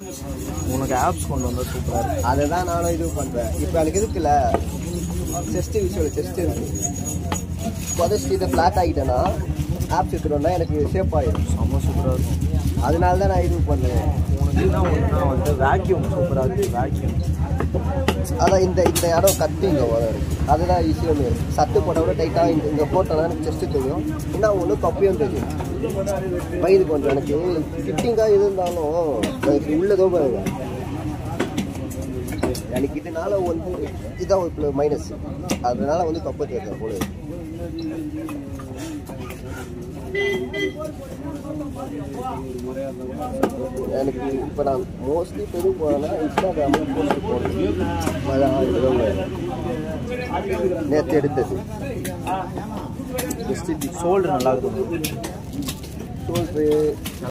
உனக்கு ஆப்ஸ் கொண்டு வந்தால் சூப்பராக இருக்கும் அதை தான் நானும் இது பண்ணுறேன் இப்போ எனக்கு இருக்குல்ல செஸ்ட் விஷுவல் செஸ்ட் இருக்கு புதைச்சிட்டு இதை ஃப்ளாட் ஆகிட்டேன்னா ஆப்ஸ் எடுத்துட்டோம்னா எனக்கு ஷேப் ஆகிடும் செம்ம சூப்பராக இருக்கும் அதனால தான் நான் இது பண்ணேன் உனக்கு என்ன ஒன்றுனா வந்து வேக்யூம் சூப்பராக இருக்குது வேக்யூம் அதான் இந்த இந்த இடம் கட்டு இங்கே வரும் அதுதான் ஈஸியாக சட்டு போட்டால் கூட டைட்டாக இங்கே இங்கே போட்டோம்னா எனக்கு செஸ்ட்டு தெரியும் என்ன ஒன்று கப்பியும் தெரியும் வயிறு கொஞ்சம் எனக்கு ஃபிட்டிங்காக இருந்தாலும் எனக்கு உள்ளதோ பாருங்க எனக்கு இதனால வந்து இதான் இப்போ மைனஸ் அதனால வந்து கப்பு தெரியும் போல எனக்கு இப்போ நான் மோஸ்ட்லி பெரும் போனேன்னா இன்ஸ்டாகிராமில் போஸ்ட் போடுறேன் நேற்று எடுத்தது ஜஸ்ட் சோல்டு நல்லா இருக்குது சோல்ட்ரு